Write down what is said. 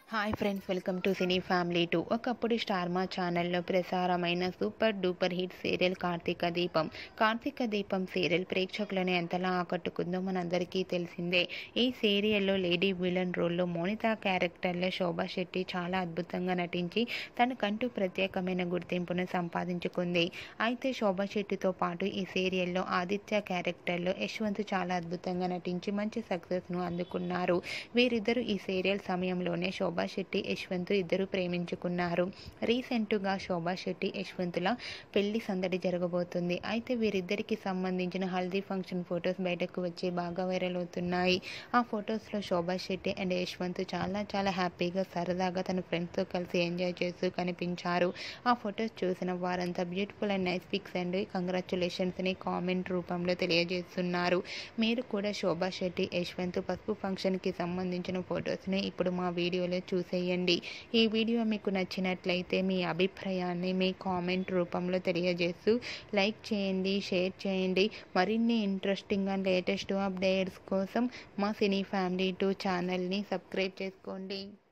hi friends welcome to cine family two ఒకప్పుడు Star Maa ఛానల్లో ప్రసారమైన super duper hit serial Karthika Deepam Karthika దీపం సీరియల్ ప్రేక్షకులను ఎంతలా ఆకట్టుకుందో మనందరికీ తెలిసిందే ఈ సీరియల్లో లేడీ విలన్ రోల్లో మోనితా క్యారెక్టర్లో శోభా శెట్టి చాలా అద్భుతంగా నటించి తనకంటూ ప్రత్యేకమైన గుర్తింపును సంపాదించుకుంది అయితే శోభా శెట్టితో పాటు ఈ సీరియల్లో ఆదిత్య క్యారెక్టర్లో యశ్వంత్ చాలా అద్భుతంగా నటించి మంచి సక్సెస్ను అందుకున్నారు వీరిద్దరూ ఈ సీరియల్ సమయంలోనే శోభా శెట్టి యశ్వంత్ ఇద్దరు ప్రేమించుకున్నారు రీసెంట్గా శోభా శెట్టి యశ్వంతుల పెళ్లి సందడి జరగబోతుంది అయితే వీరిద్దరికి సంబంధించిన హల్దీ ఫంక్షన్ ఫొటోస్ బయటకు వచ్చి బాగా వైరల్ అవుతున్నాయి ఆ ఫొటోస్లో శోభా శెట్టి అండ్ యశ్వంత్ చాలా చాలా హ్యాపీగా సరదాగా తన ఫ్రెండ్స్తో కలిసి ఎంజాయ్ చేస్తూ కనిపించారు ఆ ఫొటోస్ చూసిన వారంతా beautiful and nice pics and కంగ్రాచులేషన్స్ని కామెంట్ రూపంలో తెలియజేస్తున్నారు మీరు కూడా శోభా శెట్టి యశ్వంత్ పసుపు ఫంక్షన్కి సంబంధించిన ఫొటోస్ని ఇప్పుడు మా వీడియోలో చూసేయండి ఈ వీడియో మీకు నచ్చినట్లయితే మీ అభిప్రాయాన్ని మీ కామెంట్ రూపంలో తెలియజేస్తూ లైక్ చేయండి షేర్ చేయండి మరిన్ని ఇంట్రెస్టింగ్ అండ్ లేటెస్ట్ అప్డేట్స్ కోసం మా సినీ ఫ్యామిలీ టూ ఛానల్ని సబ్స్క్రైబ్ చేసుకోండి